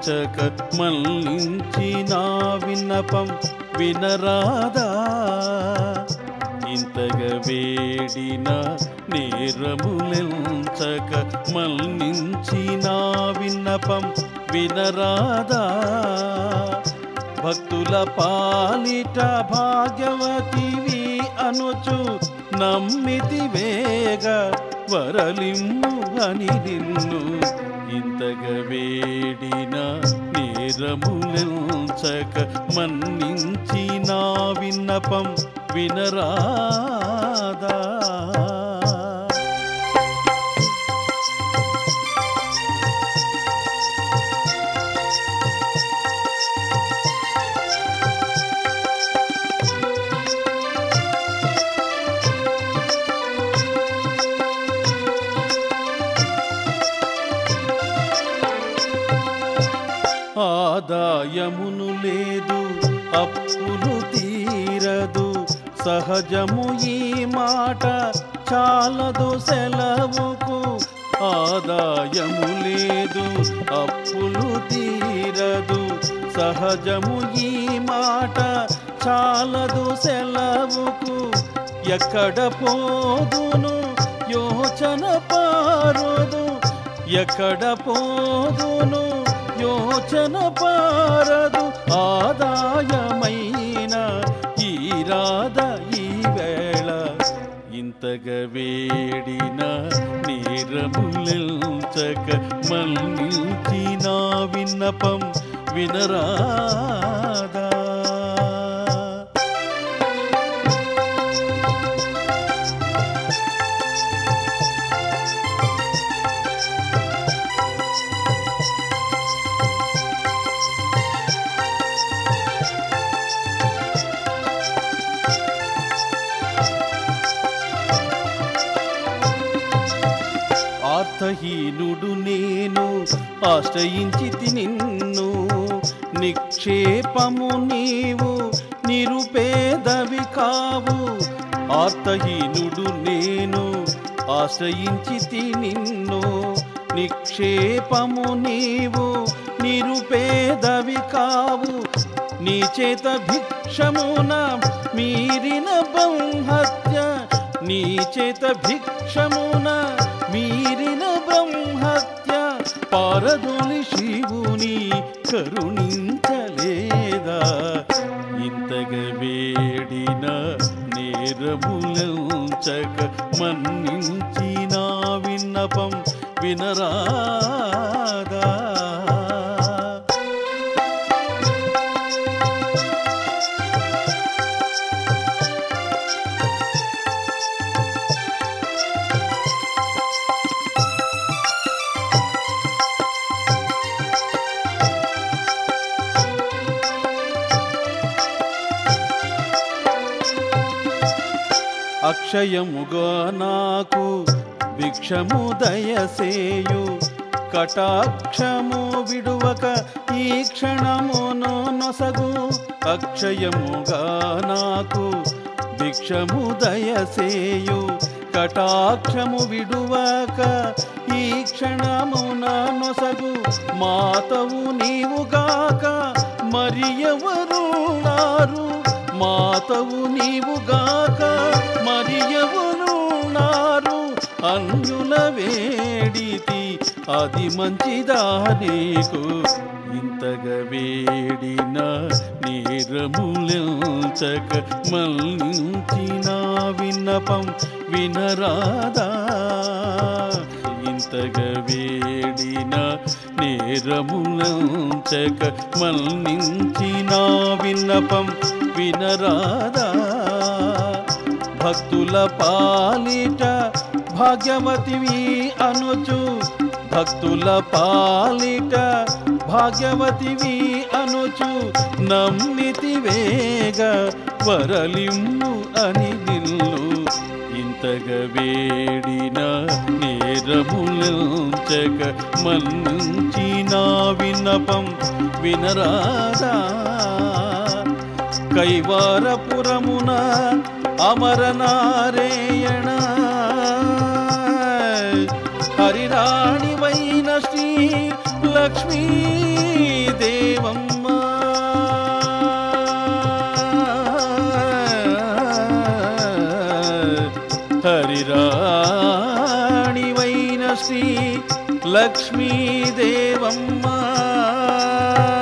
ఎంచక మళ్ళించి నా విన్నపం వినరాదా ఇంతగా వేడిన నేరములెంచక మళ్ళించి నా విన్నపం వినరాదా భక్తుల పాలిట భాగ్యవతివి అనుచు నమ్మితి వేగ వరలిమ్ము అని నిన్ను ఇంతగా వేడిన నేరములెంచక మన్నించి నా విన్నపం వినరాదా ఆదాయమును లేదు అప్పులు తీరదు సహజము ఈ మాట చాలదు సెలవుకు ఆదాయము లేదు అప్పులు తీరదు సహజము ఈ మాట చాలదు సెలవుకు ఎక్కడ పోదును యోచన పారుదు ఎక్కడ పోదును యోచన పారదు ఆదాయమైన ఈ రాధ ఈ వేళ ఇంతగా వేడిన నేరములెంచక మళ్ళించి నా విన్నపం వినరాదా ఆర్తహీనుడు నేను ఆశ్రయించి నిన్ను నిక్షేపము నీవు నిరుపేదవి కావు ఆర్తహీనుడు నేను ఆశ్రయించి నిన్ను నిక్షేపము నీవు నిరుపేదవి కావు నీ చేత భిక్షమున మీరిన బ్రహ్మత్య నీ చేత భిక్షమున మీరిన బ్రహ్మత్య పారదోలి శివుని కరుణించలేదా ఇంతగా వేడిన నేరములంచక మన్నించి నా విన్నపం వినరాదా అక్షయముగా నాకు భిక్షము దయసేయు కటాక్షము విడువక ఈ క్షణమును నొసగు అక్షయముగా నాకు భిక్షము దయసేయు కటాక్షము విడువక ఈ క్షణమున నొసగు మాతవు నీవుగాక మరి ఎవరున్నారు మాతవు నీవుగాక మరి ఎవరున్నారు అన్యుల వేడితి అది మంచిదా నీకు ఇంతగా వేడిన నీరములంచక మళ్ళించి నా విన్నపం వినరాదా ఇంతగా వేడిన నేరములంచక మళ్ళించి నా విన్నపం వినరాదా భక్తుల పాలిట భాగ్యవతివి అనుచు భక్తుల పాలిట భాగ్యవతివి అనుచు నమ్మితి వేగ వరలిమ్ము అని నిల్లు ఇంతగా వేడిన నేరములంచక మన్నించి నా విన్నపం వినరాదా కైవారపురమున అమరనారేయణ హరిరాణివైన శ్రీ లక్ష్మీ శ్రీ లక్ష్మీదేవమ్మ